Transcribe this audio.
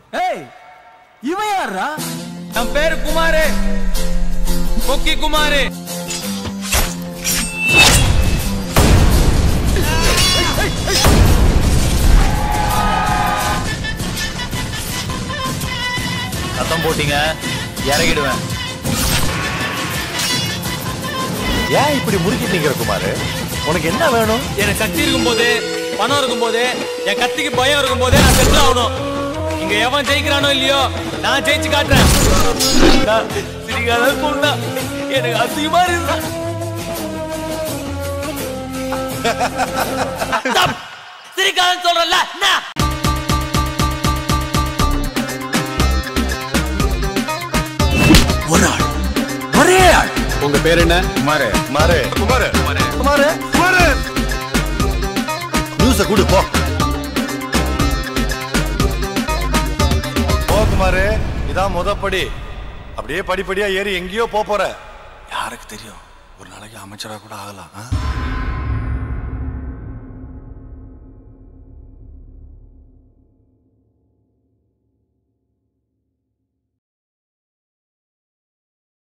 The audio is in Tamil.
ஏய் இவன் யாரா என் பேரு குமாரு கொக்கி குமாரு சத்தம் போட்டீங்க இறங்கிடுவேன் ஏன் இப்படி முறுக்கிட்டு நிக்கிற குமாரு உனக்கு என்ன வேணும் எனக்கு சக்தி இருக்கும் போது பணம் இருக்கும் போது என் கத்திக்கு பயம் இருக்கும் போதே நான் செட்டில் ஆகணும் இங்க எவன் ஜெயிக்கிறானோ இல்லையோ நான் ஜெயிச்சு காட்டுறேன் நான் சிரிக்காத சொன்னா எனக்கு அசிங்கமா இருந்தா சிரிக்காதன்னு சொல்றல என்ன ஒரு ஆள் ஒரே ஆள் உங்க பேர் என்ன குமாரு குமாரு குமாரு குமாரு குமாரு நியூஸ கொடு போ போ குமாரு இதான் முதப்படி அப்படியே படிப்படியா ஏறி எங்கேயோ போப் போற யாருக்கு தெரியும் ஒரு நாளைக்கு அமைச்சரா கூட ஆகலாம் ஆ?